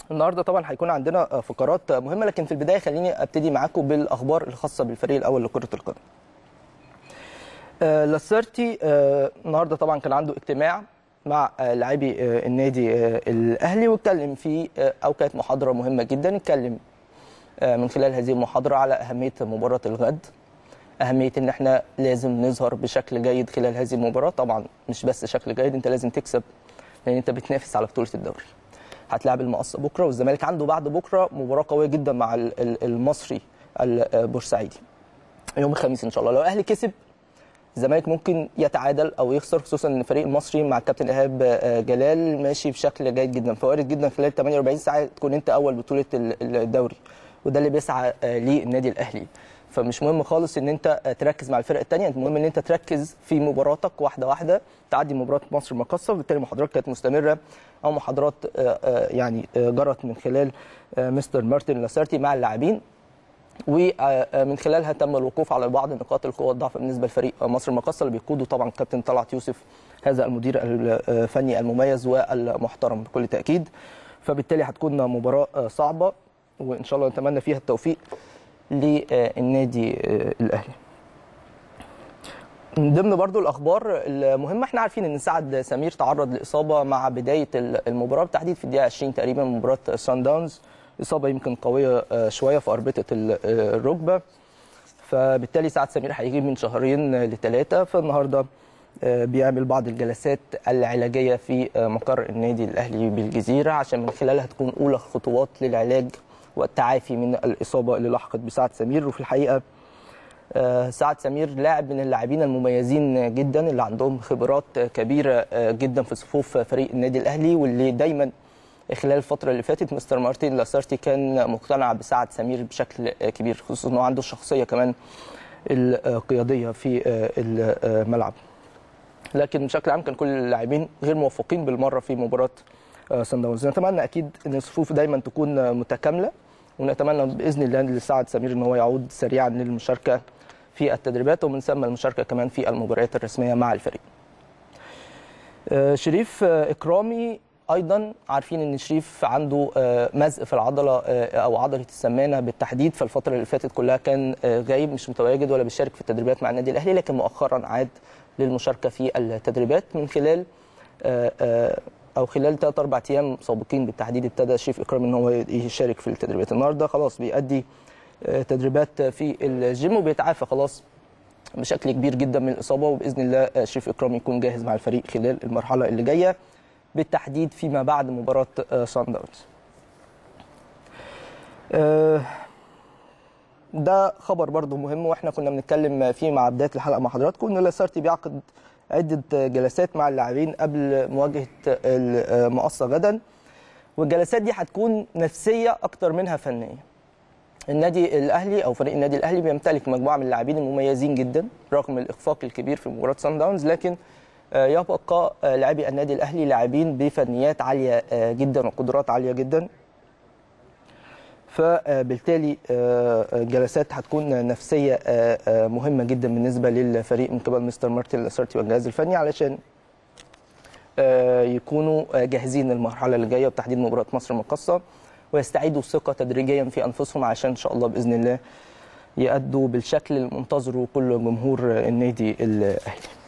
النهارده طبعا هيكون عندنا فقرات مهمه لكن في البدايه خليني ابتدي معاكم بالاخبار الخاصه بالفريق الاول لكره القدم. آه، لاسارتي آه، النهارده طبعا كان عنده اجتماع مع آه، لاعبي آه، النادي آه، الاهلي واتكلم في آه، او كانت محاضره مهمه جدا اتكلم آه، من خلال هذه المحاضره على اهميه مباراه الغد اهميه ان احنا لازم نظهر بشكل جيد خلال هذه المباراه طبعا مش بس شكل جيد انت لازم تكسب لان انت بتنافس على بطوله الدوري هتلاعب المقصه بكره والزمالك عنده بعد بكره مباراه قويه جدا مع ال- ال- المصري البورسعيدي يوم الخميس ان شاء الله لو الاهلي كسب الزمالك ممكن يتعادل او يخسر خصوصا ان الفريق المصري مع الكابتن ايهاب آه، جلال ماشي بشكل جيد جدا فوارد جدا خلال 48 ساعه تكون انت اول بطوله ال- الدوري وده اللي بيسعى آه، ليه النادي الاهلي فمش مهم خالص ان انت آه، تركز مع الفرق الثانيه المهم ان انت تركز في مباراتك واحده واحده تعدي مباراه مصر المقاصه وبالتالي محاضرات كانت مستمره او محاضرات آه، آه، يعني آه، جرت من خلال آه، مستر مارتن لاسارتي مع اللاعبين ومن خلالها تم الوقوف على بعض نقاط القوه والضعف بالنسبه لفريق مصر المقاصه اللي بيقوده طبعا الكابتن طلعت يوسف هذا المدير الفني المميز والمحترم بكل تاكيد فبالتالي هتكون مباراه صعبه وان شاء الله نتمنى فيها التوفيق للنادي الاهلي من ضمن برضو الاخبار المهمه احنا عارفين ان سعد سمير تعرض لاصابه مع بدايه المباراه بالتحديد في الدقيقه 20 تقريبا من مباراه سان داونز اصابه يمكن قويه آه، شويه في اربطه ال- آه، الركبه فبالتالي سعد سمير هيجي من شهرين لثلاثه فالنهارده آه، بيعمل بعض الجلسات العلاجيه في آه، مقر النادي الاهلي بالجزيره عشان من خلالها تكون اولى خطوات للعلاج والتعافي من الاصابه اللي لحقت بسعد سمير وفي الحقيقه آه، سعد سمير لاعب من اللاعبين المميزين جدا اللي عندهم خبرات كبيره آه، جدا في صفوف فريق النادي الاهلي واللي دايما خلال الفتره اللي فاتت مستر مارتين لاسارتي كان مقتنع بسعد سمير بشكل آه، كبير خصوصا انه عنده الشخصيه كمان القياديه في آه، الملعب لكن بشكل عام كان كل اللاعبين غير موفقين بالمره في مباراه آه، سان داونز نتمنى اكيد ان الصفوف دايما تكون آه، متكامله ونتمنى باذن الله لسعد سمير ان هو يعود سريعا للمشاركه في التدريبات ومن ثم المشاركه كمان في المباريات الرسميه مع الفريق. آه، شريف آه، اكرامي ايضا عارفين ان شريف عنده آه، مزق في العضله آه، او عضله السمانه بالتحديد فالفتره اللي فاتت كلها كان آه، غايب مش متواجد ولا بيشارك في التدريبات مع النادي الاهلي لكن مؤخرا عاد للمشاركه في التدريبات من خلال آه، آه، او خلال ثلاث اربع ايام سابقين بالتحديد ابتدى شريف اكرام ان هو يشارك في التدريبات النهارده خلاص بيأدي آه، تدريبات في الجيم وبيتعافى خلاص بشكل كبير جدا من الاصابه وباذن الله آه، شريف اكرام يكون جاهز مع الفريق خلال المرحله اللي جايه بالتحديد فيما بعد مباراه آه، سان داونز. آه، ده خبر برضو مهم واحنا كنا بنتكلم فيه مع بدايه الحلقه مع حضراتكم ان لاسارتي بيعقد عده جلسات مع اللاعبين قبل مواجهه المقصه غدا والجلسات دي هتكون نفسيه اكتر منها فنيه. النادي الاهلي او فريق النادي الاهلي بيمتلك مجموعه من اللاعبين المميزين جدا رغم الاخفاق الكبير في مباراه سان داونز لكن آه، يبقى آه، لاعبي النادي الاهلي لاعبين بفنيات عاليه آه، جدا وقدرات عاليه جدا فبالتالي آه، الجلسات هتكون نفسيه آه، آه، مهمه جدا بالنسبه للفريق من قبل مستر مارتن لاسارتي والجهاز الفني علشان آه، يكونوا آه، جاهزين للمرحله اللي جايه وتحديد مباراه مصر المقاصه ويستعيدوا الثقه تدريجيا في انفسهم عشان ان شاء الله باذن الله يأدوا بالشكل المنتظره كل جمهور النادي الاهلي